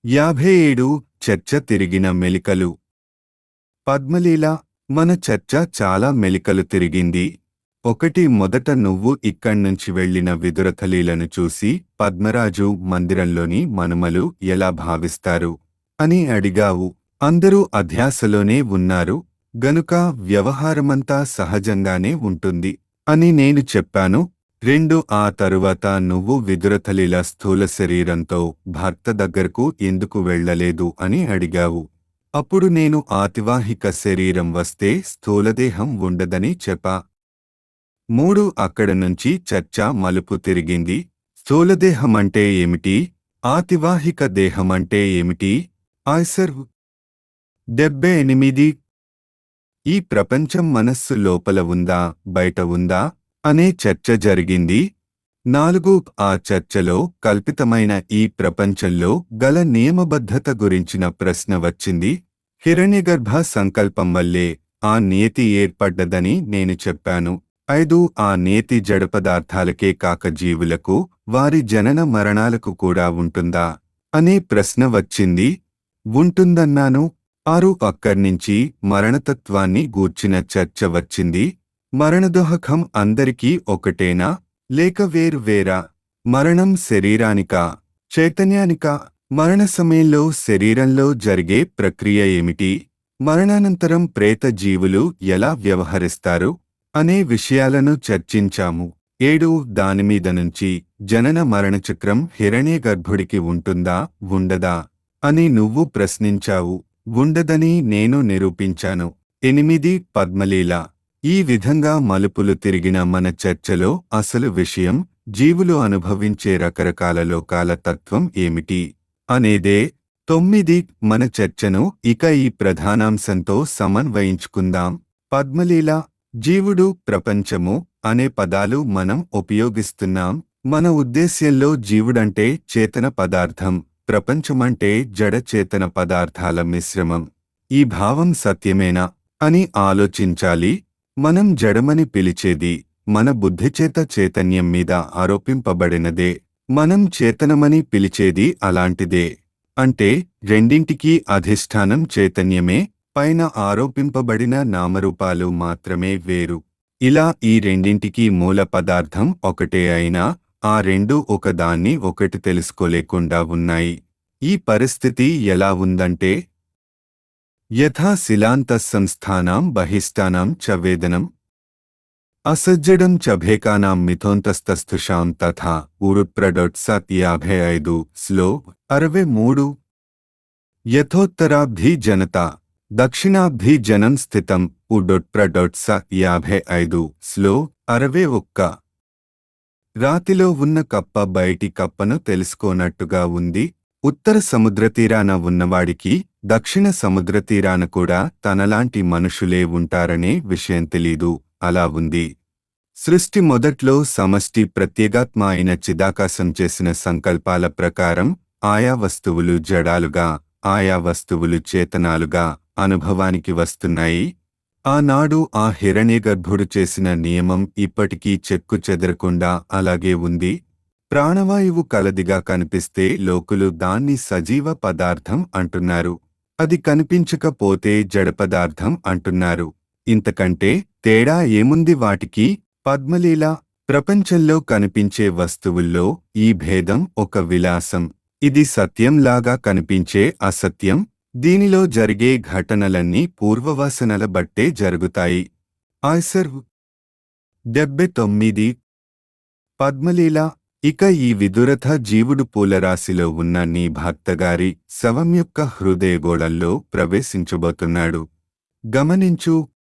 యాభై ఏడు చర్చ తిరిగిన మెలికలు పద్మలీల మన చర్చ చాలా మెలికలు తిరిగింది ఒకటి మొదట నువ్వు ఇక్కడ్నుంచి వెళ్లిన విదురథలీలను చూసి పద్మరాజు మందిరంలోని మనుమలు ఎలా భావిస్తారు అని అడిగావు అందరూ అధ్యాసలోనే ఉన్నారు గనుక వ్యవహారమంతా సహజంగానే ఉంటుంది అని నేను చెప్పాను రెండు ఆ తరువాత నువ్వు విదురథలీల స్థూల శరీరంతో భర్త దగ్గరకు ఎందుకు వెళ్ళలేదు అని అడిగావు అప్పుడు నేను ఆతివాహిక శరీరం వస్తే స్థూలదేహం ఉండదని చెప్పా మూడు అక్కడ నుంచి చర్చ మలుపు తిరిగింది స్థూలదేహమంటే ఏమిటి ఆతివాహిక దేహమంటే ఏమిటి ఆయ్సర్ డెబ్బై ఎనిమిది ఈ ప్రపంచం మనస్సు లోపల ఉందా బయట ఉందా అనే చర్చ జరిగింది నాలుగు ఆ చర్చలో కల్పితమైన ఈ ప్రపంచంలో గల నియమబద్ధత గురించిన ప్రశ్న వచ్చింది హిరణ్యగర్భ సంకల్పం వల్లే ఆ నియతి ఏర్పడ్డదని నేను చెప్పాను ఐదు ఆ నేతి జడ పదార్థాలకే కాక జీవులకు వారి జనన మరణాలకు కూడా ఉంటుందా అనే ప్రశ్న వచ్చింది ఉంటుందన్నాను ఆరు అక్కడ్నించి మరణతత్వాన్ని గూర్చిన చర్చ వచ్చింది మరణదోహకం అందరికీ ఒకటేనా లేక వేరు వేరా మరణం శరీరానికా చైతన్యానికా మరణ సమయంలో శరీరంలో జరిగే ప్రక్రియ ఏమిటి మరణానంతరం ప్రేత జీవులు ఎలా వ్యవహరిస్తారు అనే విషయాలను చర్చించాము ఏడు దానిమీద నుంచి జనన మరణచక్రం హిరణ్యగర్భుడికి ఉంటుందా ఉండదా అని నువ్వు ప్రశ్నించావు ఉండదని నేను నిరూపించాను ఎనిమిది పద్మలీల ఈ విధంగా మలుపులు తిరిగిన మన చర్చలో అసలు విషయం జీవులు అనుభవించే రకరకాల లోకాల తత్వం ఏమిటి అనేదే తొమ్మిది మన చర్చను ఇక ఈ ప్రధానాంశంతో సమన్వయించుకుందాం పద్మలీల జీవుడు ప్రపంచము అనే పదాలు మనం ఉపయోగిస్తున్నాం మన ఉద్దేశ్యంలో జీవుడంటే చేతన పదార్థం ప్రపంచమంటే జడ చేతన పదార్థాల మిశ్రమం ఈ భావం సత్యమేనా అని ఆలోచించాలి మనం జడమని పిలిచేది మన బుద్ధిచేత చైతన్యం మీద ఆరోపింపబడినదే మనం చేతనమని పిలిచేది అలాంటిదే అంటే రెండింటికీ అధిష్టానం చైతన్యమే పైన ఆరోపింపబడిన నామరూపాలు మాత్రమే వేరు ఇలా ఈ రెండింటికీ మూల పదార్థం ఒకటే అయినా ఆ రెండు ఒకదాన్ని ఒకటి తెలుసుకోలేకుండా ఉన్నాయి ఈ పరిస్థితి ఎలా ఉందంటే యథా శిలాంత సంస్థానాం బహిష్టానాం చ వేదనం అసజ్జడం చ భేకానాం మిథోంతస్తస్థుషాం తథా ఉరుప్రడొట్ సత్ యాభై ఐదు స్లో అరవై మూడు యథోత్తరాబ్ధి జనత దక్షిణాబ్ధి జనం స్థితం ఉడొట్ ప్రడొట్ స యాభై ఐదు స్లో అరవై ఒక్క రాతిలో ఉన్న కప్ప బయటి కప్పను తెలుసుకోనట్టుగా ఉంది ఉత్తర సముద్రతీరాన ఉన్నవాడికి దక్షిణ సముద్రతీరాన కూడా తనలాంటి మనుషులే ఉంటారనే విషయం తెలీదు అలా ఉంది సృష్టి మొదట్లో సమష్టి ప్రత్యేగాత్మ అయిన చిదాకాశం చేసిన సంకల్పాల ప్రకారం ఆయా వస్తువులు జడాలుగా ఆయా వస్తువులు చేతనాలుగా అనుభవానికి వస్తున్నాయి ఆనాడు ఆ హిరణ్యగర్భుడు చేసిన నియమం ఇప్పటికీ చెక్కు చెదరకుండా అలాగే ఉంది ప్రాణవాయువు కలదిగా కనిపిస్తే లోకులు దాన్ని సజీవ పదార్థం అంటున్నారు అది కనిపించకపోతే జడ పదార్థం అంటున్నారు ఇంతకంటే తేడా ఏముంది వాటికి పద్మలీల ప్రపంచంలో కనిపించే వస్తువుల్లో ఈ భేదం ఒక విలాసం ఇది సత్యంలాగా కనిపించే అసత్యం దీనిలో జరిగే ఘటనలన్నీ పూర్వవాసనల బట్టే జరుగుతాయి ఆయ్సర్ డెబ్బై తొమ్మిది పద్మలీల ఇక ఈ విదురథ జీవుడు పూలరాశిలో ఉన్న నీ భక్తగారి శవం యొక్క హృదయగోళంలో ప్రవేశించబోతున్నాడు గమనించు